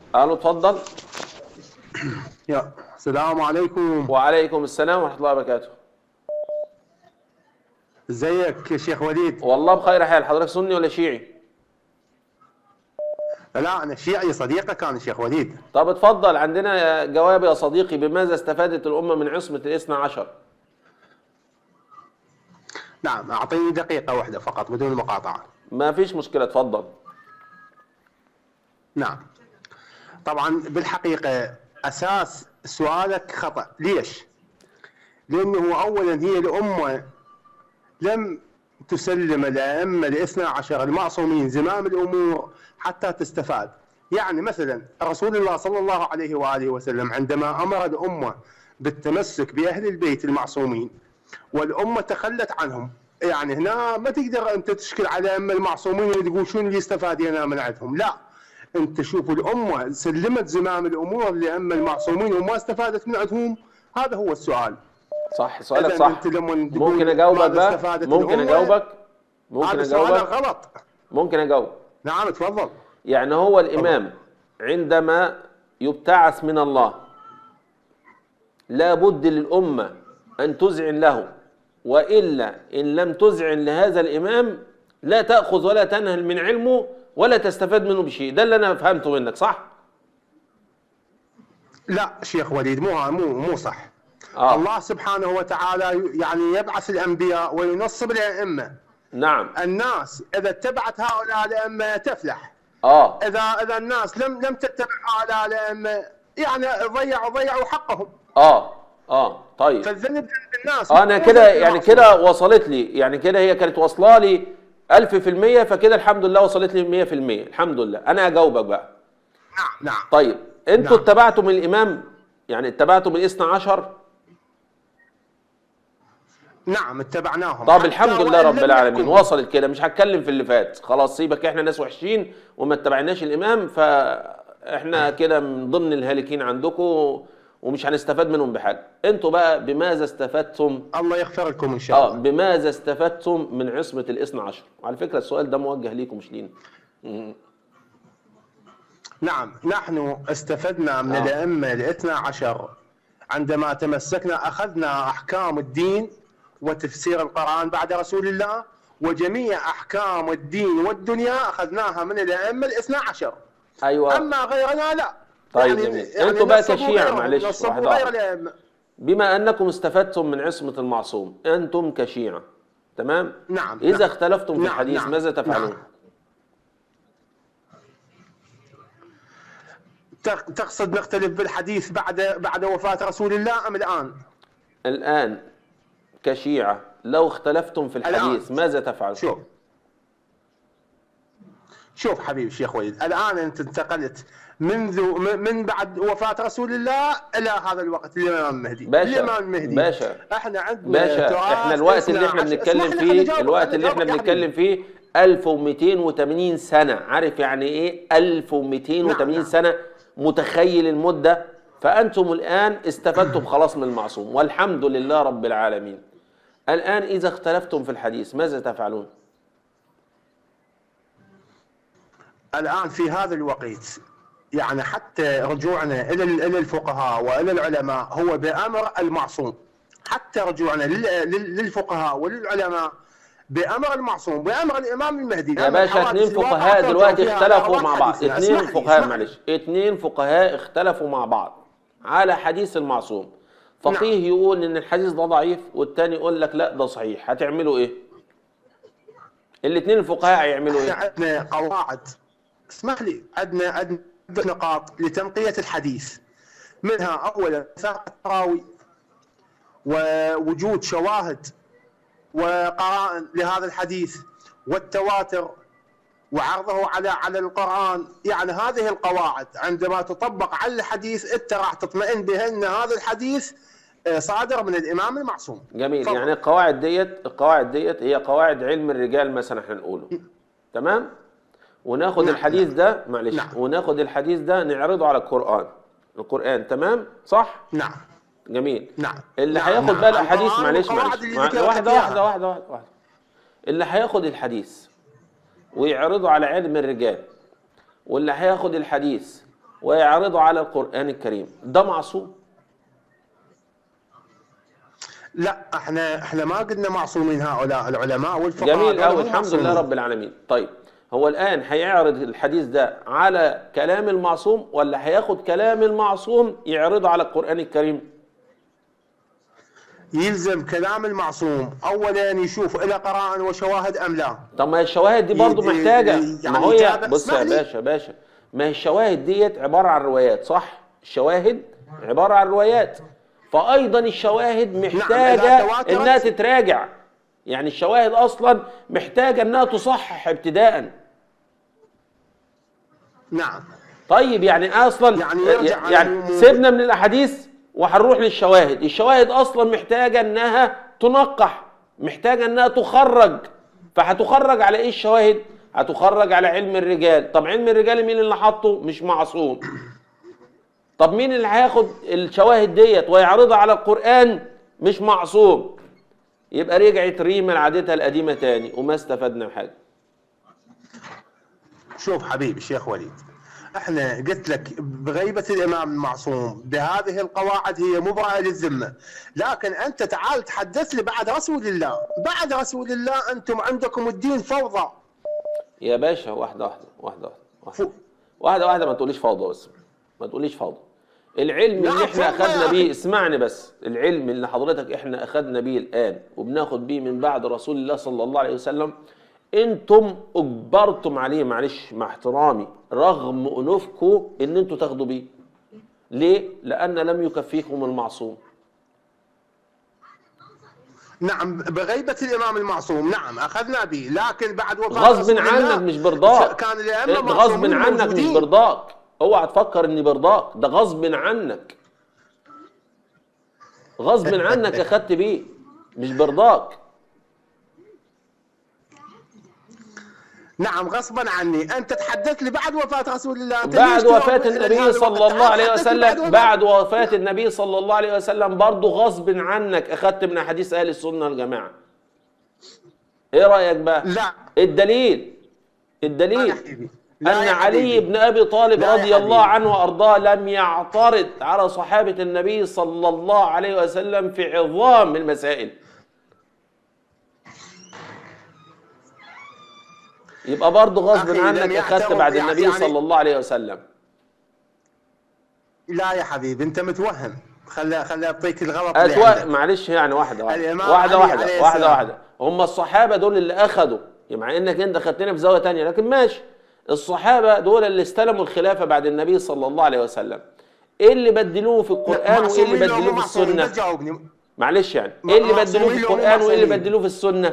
الو اتفضل يا السلام عليكم وعليكم السلام ورحمه الله وبركاته ازيك يا شيخ وليد والله بخير حال حضرتك سني ولا شيعي لا انا شيعي صديقك انا شيخ وليد طب اتفضل عندنا جواب يا صديقي بماذا استفادت الامه من عصمه الاثنى عشر نعم اعطيني دقيقه واحده فقط بدون مقاطعه ما فيش مشكله اتفضل نعم طبعا بالحقيقه اساس سؤالك خطا ليش لانه اولا هي الامه لم تسلم الائمه الاثنى عشر المعصومين زمام الامور حتى تستفاد يعني مثلا رسول الله صلى الله عليه واله وسلم عندما امر الامه بالتمسك باهل البيت المعصومين والامه تخلت عنهم يعني هنا ما تقدر انت تشكل على الائمه المعصومين وتقول شنو اللي استفاد هنا من عندهم لا انت شوف الامه سلمت زمام الامور للائمه المعصومين وما استفادت من عندهم هذا هو السؤال صح سؤالك إذن صح أنت لما تقول ممكن اجاوبك ماذا بقى استفادت ممكن الأمة؟ اجاوبك ممكن هذا سؤالك اجاوبك غلط ممكن اجاوب نعم تفضل يعني هو الامام عندما يبتعث من الله لا بد للامه ان تذعن له والا ان لم تذعن لهذا الامام لا تاخذ ولا تنهل من علمه ولا تستفاد منه بشيء ده اللي انا فهمته منك صح لا شيخ وليد مو مو مو صح آه. الله سبحانه وتعالى يعني يبعث الانبياء وينصب الائمه نعم الناس اذا اتبعت هؤلاء الائمه تفلح اه اذا اذا الناس لم لم تتبع هؤلاء الائمه يعني ضيعوا ضيعوا حقهم اه اه طيب فالذنب بالناس انا كده يعني كده وصلت لي يعني كده هي كانت واصله لي 1000% فكده الحمد لله وصلت لي 100% الحمد لله انا اجاوبك بقى نعم نعم طيب انتوا نعم. اتبعتم الامام يعني اتبعتم الاثنى عشر نعم اتبعناهم طب حتى الحمد لله وإن رب لم العالمين يكن- وصلت كده مش هتكلم في اللي فات خلاص سيبك احنا ناس وحشين وما اتبعناش الامام فاحنا كده من ضمن الهالكين عندكم ومش هنستفاد منهم بحاجه انتوا بقى بماذا استفدتم الله يغفر لكم ان شاء اه الله بماذا استفدتم من عصمه الاثنى عشر وعلى فكره السؤال ده موجه ليكم مش لينا مم. نعم نحن استفدنا من آه. الأئمة الاثنى عشر عندما تمسكنا أخذنا أحكام الدين وتفسير القرآن بعد رسول الله وجميع أحكام الدين والدنيا أخذناها من الأئمة الاثنى عشر ايوه أما غيرنا لا طيب جميل. أنتوا بقى نصبوا كشيعة، غيرهم، معلش، نصبوا واحدة غير واحدة. الأئمة بما انكم استفدتم من عصمه المعصوم انتم كشيعه تمام نعم اذا نعم. اختلفتم في نعم، الحديث نعم، ماذا تفعلون نعم. تق- تقصد نختلف بالحديث بعد بعد وفاة رسول الله أم الآن؟ الان كشيعه لو اختلفتم في الحديث الآن. ماذا تفعلون شوف شوف حبيبي الشيخ وليد الان انت انتقلت منذ م- من بعد وفاه رسول الله الى هذا الوقت الامام المهدي باشا، الامام المهدي باشا، احنا عندنا باشا تراث احنا الوقت اللي احنا إثنى عشر. بنتكلم اسمح لي خليني فيه أجاوبك، الوقت اللي احنا أجاوبك يا بنتكلم فيه 1280 سنه عارف يعني ايه 1280 نعم. سنه متخيل المده فانتم الان استفدتم خلاص من المعصوم والحمد لله رب العالمين الان اذا اختلفتم في الحديث ماذا تفعلون الان في هذا الوقت يعني حتى رجوعنا الى ال- الى الفقهاء والى العلماء هو بامر المعصوم حتى رجوعنا لل- لل- للفقهاء وللعلماء بامر المعصوم بامر الامام المهدي يا لأن باشا الحوادث اثنين الواقعة فقهاء ترجع دلوقتي فيها اختلفوا إلى مع أرواح بعض حديثنا. اثنين اسمح لي، فقهاء اسمح لي. معلش اثنين فقهاء اختلفوا مع بعض على حديث المعصوم فقيه يقول ان الحديث ده ضعيف والتاني يقول لك لا ده صحيح هتعملوا ايه الاثنين الفقهاء هيعملوا احنا ايه عندنا قواعد اسمح لي عندنا عندنا نقاط لتنقية الحديث منها اولا ثقة الراوي ووجود شواهد وقرائن لهذا الحديث والتواتر وعرضه على على القرآن يعني هذه القواعد عندما تطبق على الحديث انت راح تطمئن بان هذا الحديث آه، صادر من الامام المعصوم جميل تفضل. يعني القواعد ديت القواعد ديت هي قواعد علم الرجال مثلا احنا نقوله تمام وناخد نعم، الحديث ده معلش نعم. وناخد الحديث ده نعرضه على القرآن القرآن تمام صح نعم جميل نعم اللي نعم، هياخد نعم. بقى الاحاديث القرآن معلش والقواعد معلش اللي مع- ذكرت واحده إياها. واحده واحده واحده واحده اللي هياخد الحديث ويعرضه على علم الرجال واللي هياخد الحديث ويعرضه على القرآن الكريم ده معصوم لا احنا احنا ما قلنا معصومين هؤلاء العلماء والفقهاء جميل هذول قوي هم الحمد معصومين. لله رب العالمين طيب هو الآن هيعرض الحديث ده على كلام المعصوم ولا هياخد كلام المعصوم يعرضه على القرآن الكريم يلزم كلام المعصوم اولا يشوف الى قرائن وشواهد ام لا طب ما هي الشواهد دي برضه ي- ي- محتاجة يعني ما هو هي يتابع- بص يا اسمعني. باشا باشا ما هي الشواهد ديت عبارة عن روايات صح الشواهد عبارة عن روايات فأيضا الشواهد محتاجة إذا تواترت- إنها تتراجع يعني الشواهد أصلا محتاجة إنها تصحح ابتداءً نعم طيب يعني اصلا يعني يرجع على يعني العموم. سيبنا من الاحاديث وهنروح للشواهد الشواهد اصلا محتاجه انها تنقح محتاجه انها تخرج فهتخرج على ايه الشواهد هتخرج على علم الرجال طب علم الرجال مين اللي حاطه مش معصوم طب مين اللي هياخد الشواهد ديت ويعرضها على القران مش معصوم يبقى رجعت ريما لعادتها القديمه تاني وما استفدنا حاجه شوف حبيبي الشيخ وليد احنا قلت لك بغيبة الامام المعصوم بهذه القواعد هي مبرأة للذمة لكن انت تعال تحدث لي بعد رسول الله بعد رسول الله انتم عندكم الدين فوضى يا باشا واحدة واحدة واحدة واحدة واحدة فو- واحدة, واحدة ما تقوليش فوضى بس ما تقوليش فوضى العلم لا، اللي احنا فوضى يا اخدنا أخي. بيه اسمعني بس العلم اللي حضرتك احنا اخدنا بيه الان وبناخد بيه من بعد رسول الله صلى الله عليه وسلم انتم اجبرتم عليه معلش مع احترامي رغم انوفكم ان انتوا تاخدوا بيه ليه؟ لان لم يكفيكم المعصوم نعم بغيبة الامام المعصوم نعم اخذنا به لكن بعد وفاة غصب رسول الله عنك مش برضاك كان الائمة إيه، غصب معصومين عنك مش موجودين. برضاك اوعى تفكر اني برضاك ده غصب عنك غصب عنك اخدت بيه مش برضاك نعم غصبا عني انت تحدث لي بعد وفاة رسول الله أنت بعد ليش وفاة تروح إلى النبي هذا صلى الوقت؟ الله عليه تحدث لي وسلم وفاة- بعد وفاة النبي صلى الله عليه وسلم برضه غصب عنك اخدت من احاديث اهل السنة والجماعة ايه رأيك بقى لا الدليل لا الدليل يا حبيبي لا أن يا علي حبيبي. بن أبي طالب لا يا رضي الله حبيبي. عنه وأرضاه لم يعترض على صحابة النبي صلى الله عليه وسلم في عظام المسائل يبقى برضه غصب أخي، لم عنك أخذت يعترض بعد يعني- النبي يعني- صلى الله عليه وسلم لا يا حبيبي انت متوهم خلي خلي اعطيك الغلط اللي أتوا... عندك. معلش يعني واحدة واحدة الإمام واحدة علي واحدة عليه واحدة السلام. واحدة هم الصحابة دول اللي أخذوا مع إنك أنت خدتنا في زاوية تانية لكن ماشي الصحابة دول اللي استلموا الخلافة بعد النبي صلى الله عليه وسلم إيه اللي بدلوه في لا، القرآن وإيه اللي معصومين لو بدلوه مو في معصومين، السنة بس جاوبني معلش يعني ما- إيه اللي بدلوه في معصومين لو مو القرآن وإيه اللي معصومين. بدلوه في السنة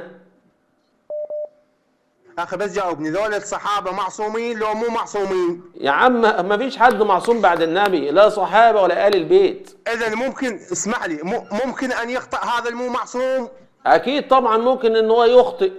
اخي بس جاوبني ذول الصحابه معصومين لو مو معصومين يا عم ما فيش حد معصوم بعد النبي لا صحابة ولا آل البيت اذا ممكن اسمح لي مو- ممكن ان يخطئ هذا المو معصوم أكيد طبعا ممكن إن هو يخطئ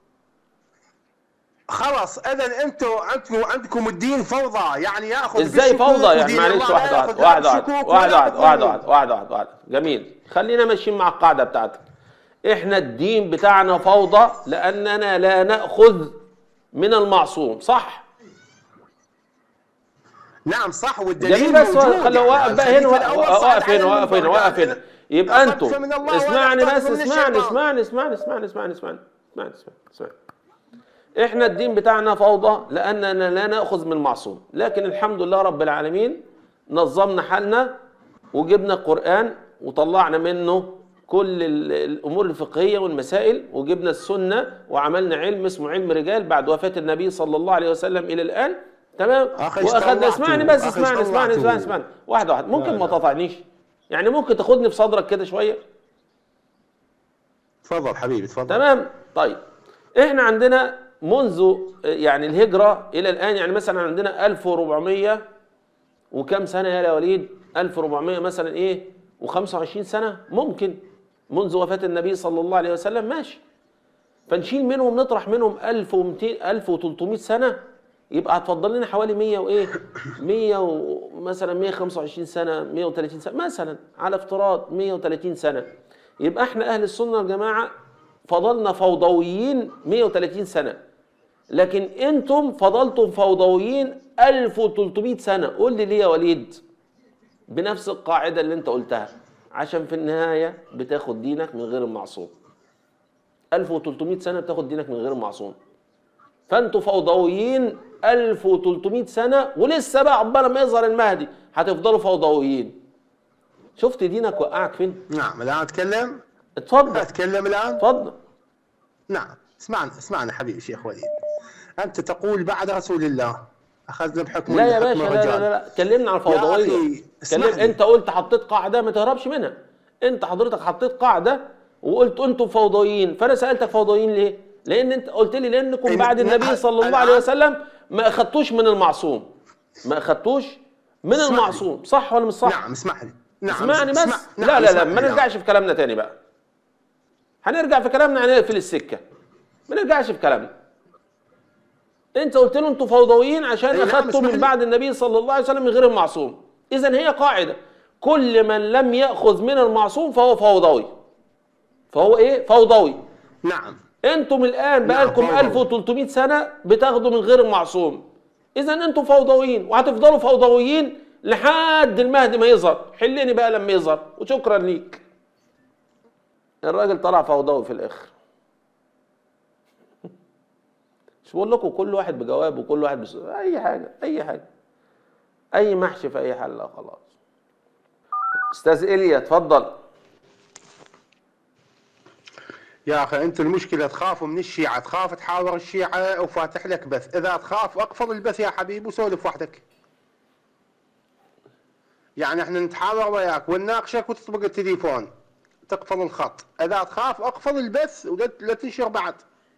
خلاص اذا انتم عندكم عندكم الدين فوضى يعني ياخذ ازاي بالشكوك فوضى يعني ودين معلش الله لا واحده يأخذ واحده لا واحده بالشكوك واحده ولا واحده واحده بالظنون. واحده واحده واحده واحده جميل خلينا ماشيين مع القاعده بتاعتك احنا الدين بتاعنا فوضى لاننا لا ناخذ من المعصوم صح نعم صح والدليل جميل بس موجود خليه يعني واقف بقى هنا الحديث الأول واقف صعد هنا على واقف هنا المنبر واقف قال هنا يبقى أخذت انتم من الله ولا اسمعني أخذت بس من اسمعني الشيطان. اسمعني اسمعني اسمعني اسمعني اسمعني اسمعني اسمعني اسمعني احنا الدين بتاعنا فوضى لاننا لا ناخذ من المعصوم لكن الحمد لله رب العالمين نظمنا حالنا وجبنا القران وطلعنا منه كل ال- الامور الفقهيه والمسائل وجبنا السنه وعملنا علم اسمه علم رجال بعد وفاه النبي صلى الله عليه وسلم الى الان تمام أخي واخذنا اشترعتوا. اسمعني بس أخي اسمعني اسمعني اشترعتوا. اسمعني اسمعني واحده واحده ممكن لا، ما لا. تقاطعنيش يعني ممكن تاخدني في صدرك كده شويه تفضل حبيبي تفضل تمام طيب احنا عندنا منذ يعني الهجرة إلى الآن يعني مثلا عندنا 1400 وكم سنة يا وليد 1400 مثلا إيه و25 سنة ممكن منذ وفاة النبي صلى الله عليه وسلم ماشي فنشيل منهم نطرح منهم 1200 1300 سنة يبقى هتفضل لنا حوالي 100 وايه 100 و- مثلا 125 سنة 130 سنة مثلا على افتراض 130 سنة يبقى احنا اهل السنة والجماعة فضلنا فوضويين 130 سنة لكن انتم فضلتم فوضويين 1300 سنه قول لي ليه يا وليد بنفس القاعده اللي انت قلتها عشان في النهايه بتاخد دينك من غير المعصوم 1300 سنه بتاخد دينك من غير المعصوم فانتوا فوضويين 1300 سنه ولسه بقى عقبال ما يظهر المهدي هتفضلوا فوضويين شفت دينك وقعك فين نعم الان اتكلم اتفضل اتكلم الان اتفضل نعم اسمعنا اسمعنا حبيبي شيخ وليد انت تقول بعد رسول الله اخذنا بحكم لا يا بحكم باشا لا الرجال. لا لا, لا. كلمنا عن الفوضويه أخي، اسمح كلم... لي. انت قلت حطيت قاعده ما تهربش منها انت حضرتك حطيت قاعده وقلت انتم فوضويين فانا سالتك فوضويين ليه لان انت قلت لي لانكم إن- بعد النبي الآن- صلى الله عليه وسلم ما اخدتوش من المعصوم ما اخدتوش من اسمح لي. المعصوم صح ولا مش صح نعم اسمح لي نعم اسمعني بس اسمع- لا نعم، لا لا اسمح ما لي. نرجعش في كلامنا تاني بقى هنرجع في كلامنا هنقفل السكه ما نرجعش في كلامنا انت قلت له انتوا فوضويين عشان أي نعم، اخدتوا اسمح من لي. بعد النبي صلى الله عليه وسلم من غير المعصوم اذا هي قاعده كل من لم ياخذ من المعصوم فهو فوضوي فهو ايه فوضوي نعم انتم الان بقالكم فوضوي. 1300 سنه بتاخدوا من غير المعصوم اذا انتم فوضويين وهتفضلوا فوضويين لحد المهدي ما يظهر حلني بقى لما يظهر وشكرا ليك الراجل طلع فوضوي في الاخر مش بقول لكم كل واحد بجواب وكل واحد بس اي حاجه اي حاجه اي محشي في اي حله خلاص استاذ ايليا اتفضل يا اخي انت المشكله تخافوا من الشيعه تخاف تحاور الشيعه وفاتح لك بث اذا تخاف اقفل البث يا حبيبي وسولف وحدك يعني احنا نتحاور وياك ونناقشك وتطبق التليفون تقفل الخط اذا تخاف اقفل البث ولا لا تنشر بعد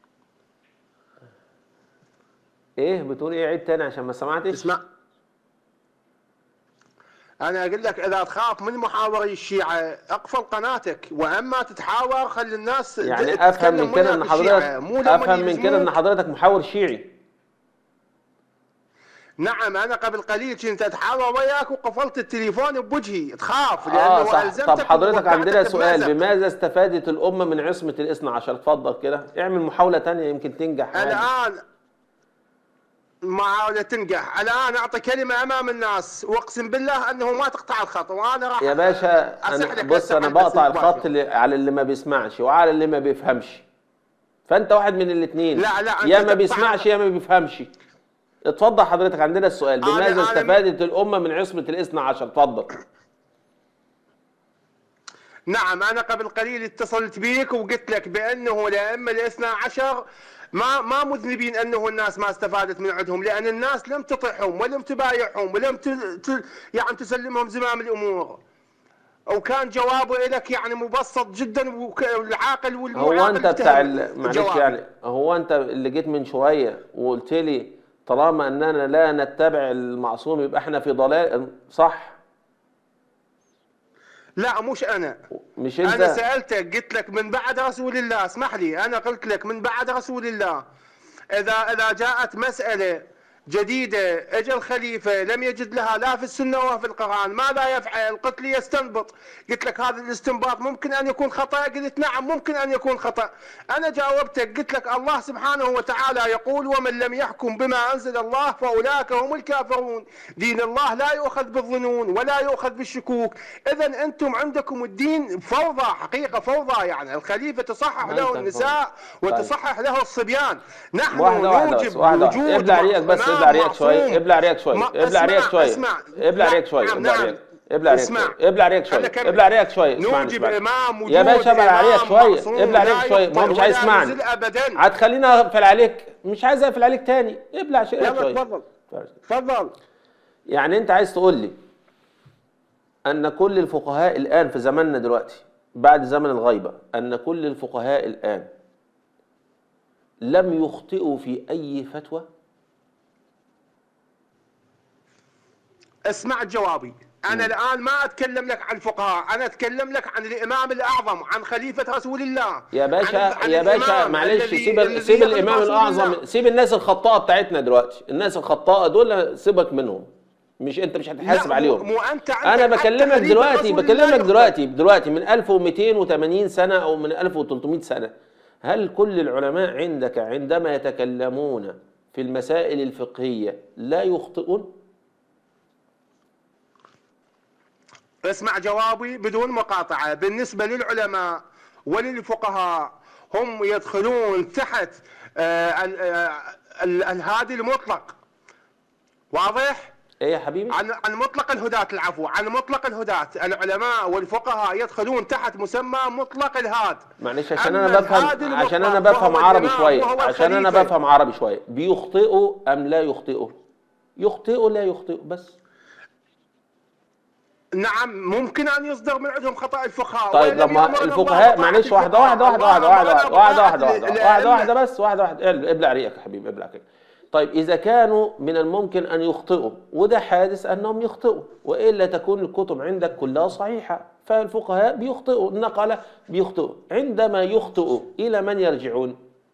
ايه بتقول ايه عيد تاني عشان ما سمعتش اسمع انا اقول لك اذا تخاف من محاوري الشيعه اقفل قناتك واما تتحاور خلي الناس يعني ت- افهم تتكلم من كده وياك ان الشيعة، حضرتك مو لما افهم من كده ان يلزموك. حضرتك محاور شيعي نعم انا قبل قليل كنت اتحاور وياك وقفلت التليفون بوجهي تخاف لانه اه صح الزمتك طب حضرتك ووقعتك عندنا سؤال بمأزق. بماذا استفادت الامه من عصمه الاثنى عشر اتفضل كده اعمل محاوله تانية يمكن تنجح عادي. الان محاولة تنجح الان اعطي كلمة امام الناس واقسم بالله انه ما تقطع الخط وانا راح يا باشا أصح أنا لك بص هسه انا عن بقطع بس الخط مباشر. اللي على اللي ما بيسمعش وعلى اللي ما بيفهمش فانت واحد من الاثنين لا، لا، أنت يا ما تقطع- بيسمعش يا ما بيفهمش اتفضل حضرتك عندنا السؤال أنا- بماذا أنا- استفادت الامه من عصمه الاثنى عشر اتفضل نعم انا قبل قليل اتصلت بيك وقلت لك بانه الائمه الاثنى عشر ما ما مذنبين انه الناس ما استفادت من عندهم لان الناس لم تطيعهم ولم تبايعهم ولم ت... ت... يعني تسلمهم زمام الامور وكان جوابه لك يعني مبسط جدا وك- والعاقل والمعاقل هو انت بتاع افتهم ال- معلش جوابه. يعني هو انت اللي جيت من شويه وقلت لي طالما اننا لا نتبع المعصوم يبقى احنا في ضلال صح لا مش انا مش انا انت سالتك قلت لك من بعد رسول الله اسمح لي انا قلت لك من بعد رسول الله اذا اذا جاءت مساله جديدة اجى الخليفة لم يجد لها لا في السنة ولا في القرآن ماذا يفعل قلت لي يستنبط قلت لك هذا الاستنباط ممكن أن يكون خطأ قلت نعم ممكن أن يكون خطأ أنا جاوبتك قلت لك الله سبحانه وتعالى يقول ومن لم يحكم بما أنزل الله فأولئك هم الكافرون دين الله لا يؤخذ بالظنون ولا يؤخذ بالشكوك إذا أنتم عندكم الدين فوضى حقيقة فوضى يعني الخليفة تصحح ما له أنت النساء طيب. وتصحح له الصبيان نحن واحدة واحدة بس نوجب واحدة واحدة وجود ابلع ريقك بس إمام ابلع ريقك شوية معصوم. ابلع ريقك شوية ما- ابلع ريقك اسمع- شوية اسمع. ابلع لا، ريقك شوية نعم، ابلع نعم. ريقك ابلع ريقك اسمع. شوية ابلع ريقك شوية أنا كم- ابلع ريقك شوية اسمعني نوجب اسمعني امام وجود يا باشا ابلع ريقك إمام شوية معصوم ابلع لا ريقك شوية ما هو يقتل مش عايز ولا يسمعني ينزل ابدا هتخليني اقفل عليك مش عايز اقفل عليك تاني ابلع شوية يلا شوية تفضل تفضل يعني انت عايز تقول لي ان كل الفقهاء الان في زماننا دلوقتي بعد زمن الغيبة ان كل الفقهاء الان لم يخطئوا في اي فتوى اسمع جوابي انا الان ما اتكلم لك عن فقهاء انا اتكلم لك عن الامام الاعظم عن خليفه رسول الله يا باشا عن- عن يا باشا الإمام معلش الذي- سيب الذي سيب يخلف الامام رسول الاعظم الله. سيب الناس الخطاءه بتاعتنا دلوقتي الناس الخطاءه دول سيبك منهم مش انت مش هتحاسب لا، مو- عليهم مو أنت عندك انا حتى بكلمك خليفة دلوقتي رسول الله بكلمك يخطئ. دلوقتي دلوقتي من 1280 سنه او من 1300 سنه هل كل العلماء عندك عندما يتكلمون في المسائل الفقهية لا يخطئون؟ اسمع جوابي بدون مقاطعة بالنسبة للعلماء وللفقهاء هم يدخلون تحت آه، ال- آه، ال- الهادي المطلق واضح؟ ايه يا حبيبي؟ عن عن مطلق الهداة العفو عن مطلق الهداة العلماء والفقهاء يدخلون تحت مسمى مطلق الهاد معلش عشان أما انا بفهم الهادي عشان انا المطلق بفهم وهو عربي الإمام شويه وهو عشان انا الخليفة. بفهم عربي شويه بيخطئوا ام لا يخطئوا يخطئوا لا يخطئوا بس نعم ممكن ان يصدر من عندهم خطا الفقهاء طيب ولم لما يأمرنا الفقهاء الله معلش بطاعة واحده واحده واحده الفقهاء. واحده واحده الله واحده واحده أمرنا واحده بطاعة واحده واحده الأئمة. بس واحده واحده ابلع ريقك يا حبيبي ابلع ريقك طيب اذا كانوا من الممكن ان يخطئوا وده حادث انهم يخطئوا والا تكون الكتب عندك كلها صحيحه فالفقهاء بيخطئوا النقله بيخطئوا عندما يخطئوا الى من يرجعون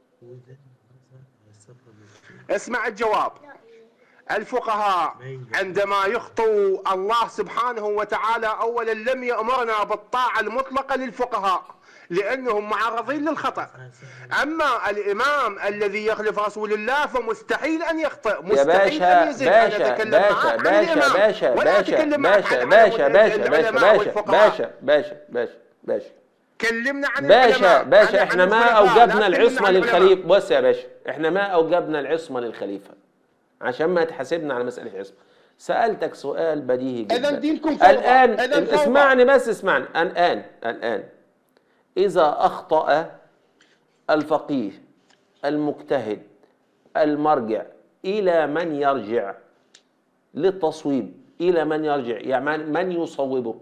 اسمع الجواب الفقهاء عندما يخطئوا الله سبحانه وتعالى اولا لم يامرنا بالطاعه المطلقه للفقهاء لانهم معرضين للخطا اما الامام الذي يخلف رسول الله فمستحيل ان يخطئ يا مستحيل باشا ان يزيد أنا باشا أتكلم باشا معك عن باشا الإمام، باشا ولا باشا أتكلم معك باشا عن باشا علماء باشا باشا العلماء باشا والفقهاء. باشا باشا باشا باشا كلمنا عن باشا العلماء، باشا عن- احنا عن ما الخلفاء، لا اوجبنا تكلمنا العصمه عن العلماء. للخليفه بص يا باشا احنا ما اوجبنا العصمه للخليفه عشان ما تحاسبنا على مساله عصمه سالتك سؤال بديهي جدا إذن دينكم فوضى. الان إذن فوضى. اسمعني بس اسمعني الان الان اذا اخطا الفقيه المجتهد المرجع الى من يرجع للتصويب الى من يرجع يعني من يصوبه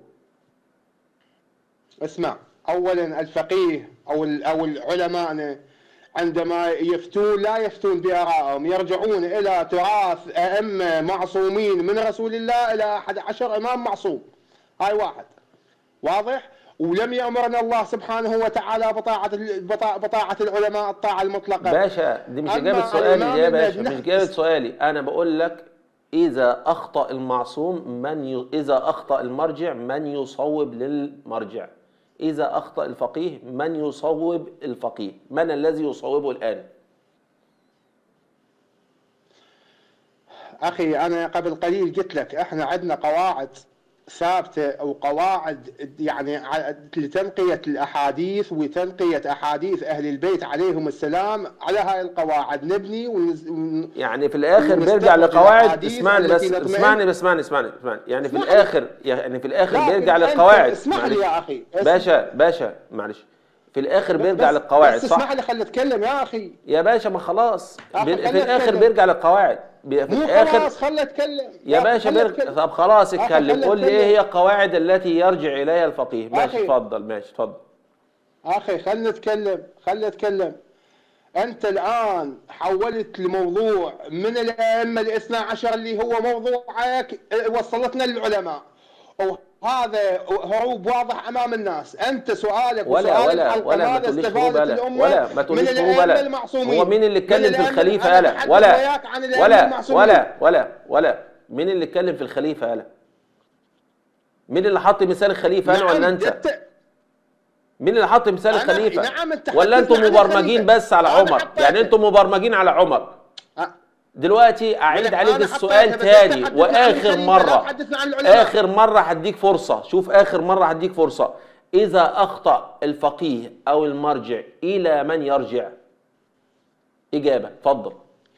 اسمع اولا الفقيه او ال- او العلماء عندما يفتون لا يفتون بارائهم يرجعون الى تراث ائمه معصومين من رسول الله الى 11 امام معصوم هاي واحد واضح ولم يامرنا الله سبحانه وتعالى بطاعه ال- بطاعه بطاعة العلماء الطاعه المطلقه باشا دي مش أما إجابة سؤالي الإمام دي يا باشا الذي مش نحن- إجابة سؤالي أنا بقول لك إذا أخطأ المعصوم من ي... إذا أخطأ المرجع من يصوب للمرجع إذا أخطأ الفقيه من يصوب الفقيه من الذي يصوبه الآن اخي انا قبل قليل قلت لك احنا عندنا قواعد ثابته او قواعد يعني ع- لتنقيه الاحاديث وتنقيه احاديث اهل البيت عليهم السلام على هاي القواعد نبني ونز... ون- يعني في الآخر المستند بيرجع لقواعد الأحاديث اسمعني بس التي نطمئن- اسمعني بس اسمعني اسمعني اسمعني يعني في اسمعني. الآخر يعني في الآخر لكن بيرجع أنت للقواعد اسمح لي معلش. يا اخي اس- باشا باشا معلش في الآخر بيرجع بس- للقواعد بس صح اسمح لي خلي اتكلم يا اخي يا باشا ما خلاص أخي بي- في خليني الآخر أتكلم. بيرجع للقواعد بي- في مو الآخر خلاص خلي اتكلم يا لا، باشا خلي بيرجع أتكلم. طب خلاص أخي اتكلم خلي قول لي ايه أتكلم. هي القواعد التي يرجع اليها الفقيه ماشي أخي. اتفضل ماشي اتفضل اخي خلنا نتكلم خلنا نتكلم انت الان حولت الموضوع من الائمه الاثنى عشر اللي هو موضوعك اه، وصلتنا للعلماء وهذا هروب واضح امام الناس انت سؤالك ولا وسؤال ولا الحلقة ولا ما ماذا تقوليش استفادت هو بلا الامه ولا ما من تقوليش هو الائمه بلا المعصومين هو مين اللي من اتكلم في الأئمة- الخليفه أنا يلا بتحدث ولا وياك عن الائمه ولا المعصومين ولا ولا ولا مين اللي اتكلم في الخليفه يلا مين اللي حط مثال الخليفه انا نعم، ولا انت أنت- مين اللي حط مثال أنا- الخليفه نعم، أنت ولا انتم حدثنا عن مبرمجين الخليفة. بس على أنا عمر حطيته. يعني انتم مبرمجين على عمر أ- دلوقتي اعيد ولك عليك أنا السؤال حطيتها، بس تاني أنت حدثنا عن واخر الخليفة، لا مره تحدثنا عن العلماء. اخر مره هديك فرصه شوف اخر مره هديك فرصه اذا اخطا الفقيه او المرجع الى من يرجع اجابه اتفضل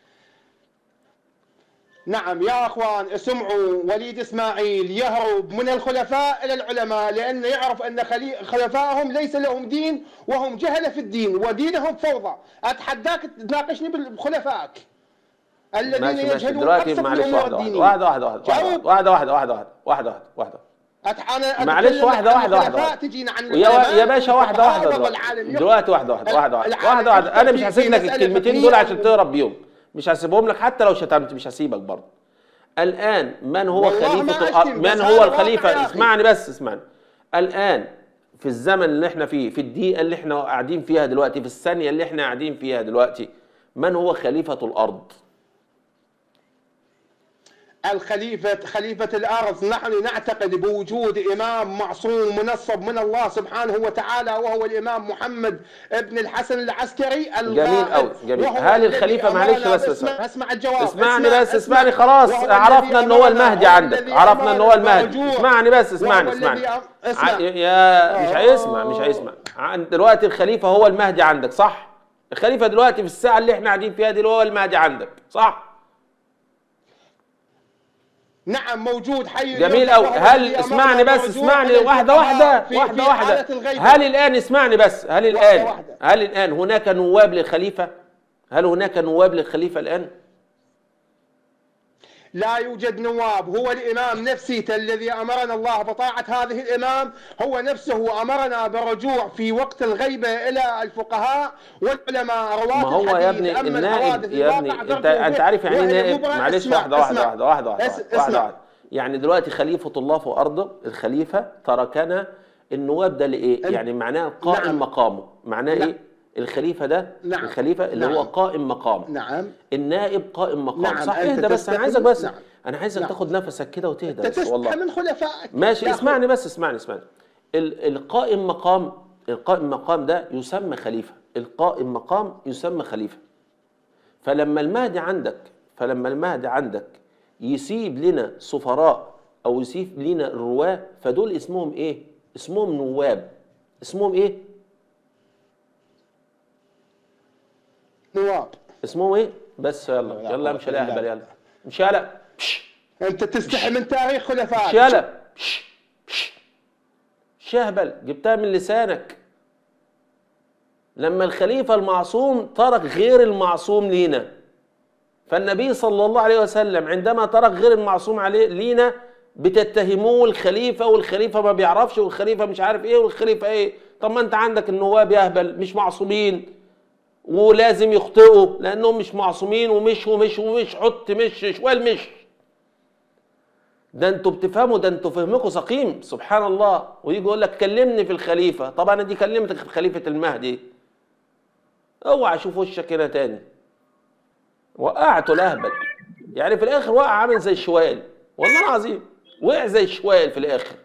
نعم يا اخوان اسمعوا وليد اسماعيل يهرب من الخلفاء الى العلماء لانه يعرف ان خلي- خلفائهم ليس لهم دين وهم جهله في الدين ودينهم فوضى اتحداك تناقشني بخلفائك الذين ماشي ماشي يجهلون دلوقتي ابسط معلش الامور واحده الدينيه واحده واحده واحده واحده جاوب. واحده واحده واحده واحده واحده واحده واحده أت- انا معلش أتكلم واحده عن واحده واحده الخلفاء واحده تجينا عن ويا العلماء يا باشا واحده والفقهاء واحده وضع دلوقتي العالم يخطئ. دلوقتي واحده واحده واحده واحده العالم واحده واحده انا مش يخطئ في هسيب لك مسألة الكلمتين فقهية دول عشان و- تهرب بيهم مش هسيبهم لك حتى لو شتمت مش هسيبك برضه الان من هو والله ما خليفه أشتم، من بس هو هذا واقع يا الخليفه أخي. اسمعني بس اسمعني الان في الزمن اللي احنا فيه في الدقيقه اللي احنا قاعدين فيها دلوقتي في الثانيه اللي احنا قاعدين فيها دلوقتي من هو خليفه الارض الخليفة خليفة الأرض نحن نعتقد بوجود إمام معصوم منصب من الله سبحانه وتعالى وهو الإمام محمد ابن الحسن العسكري جميل قوي جميل هل الخليفة معلش بس اسمع, اسمع الجواب اسمعني اسمع بس اسمعني خلاص عرفنا ان هو المهدي عندك عرفنا ان هو المهدي اسمعني بس اسمعني اسمعني اسمع. يا مش هيسمع مش هيسمع دلوقتي الخليفة هو المهدي عندك صح الخليفة دلوقتي في الساعة اللي احنا قاعدين فيها دي هو المهدي عندك صح نعم موجود حي جميل قوي هل اسمعني بس اسمعني واحده واحده واحده واحده هل الان اسمعني بس هل الان هل الان هناك نواب للخليفه هل هناك نواب للخليفه الان لا يوجد نواب هو الإمام نفسه الذي أمرنا الله بطاعة هذه الإمام هو نفسه أمرنا بالرجوع في وقت الغيبة إلى الفقهاء والعلماء رواة ما هو يا ابني النائب يا ابني انت انت عارف يعني نائب معلش واحده واحده واحده واحده واحده واحده يعني دلوقتي خليفة الله في أرضه الخليفة تركنا النواب ده لإيه؟ يعني معناه قائم نعم. مقامه معناه نعم. إيه؟ الخليفة ده نعم. الخليفة اللي نعم. هو قائم مقام نعم النائب قائم مقام نعم. صح اهدى بس انا عايزك بس نعم. انا عايزك نعم. تاخد نفسك كده وتهدى بس والله من خلفائك ماشي اسمعني بس اسمعني اسمعني القائم مقام القائم مقام ده يسمى خليفة القائم مقام يسمى خليفة فلما المهدي عندك فلما المهدي عندك يسيب لنا سفراء او يسيب لنا رواه فدول اسمهم ايه اسمهم نواب اسمهم ايه نواب اسمهم ايه بس يلا يلا امشي يا اهبل يلا امشي يلا انت تستحي من تاريخ خلفائك امشي يلا شهبل جبتها من لسانك لما الخليفة المعصوم ترك غير المعصوم لينا فالنبي صلى الله عليه وسلم عندما ترك غير المعصوم عليه لينا بتتهموه الخليفة والخليفة ما بيعرفش والخليفة مش عارف ايه والخليفة ايه طب ما انت عندك النواب يهبل مش معصومين ولازم يخطئوا لانهم مش معصومين ومش ومش ومش حط مش شوال مش ده انتوا بتفهموا ده انتوا فهمكم سقيم سبحان الله ويجي يقول لك كلمني في الخليفة طب انا دي كلمتك في خليفة المهدي اوعى اشوف وشك هنا تاني وقعته الاهبل يعني في الاخر وقع عامل زي الشوال والله العظيم وقع زي الشوال في الاخر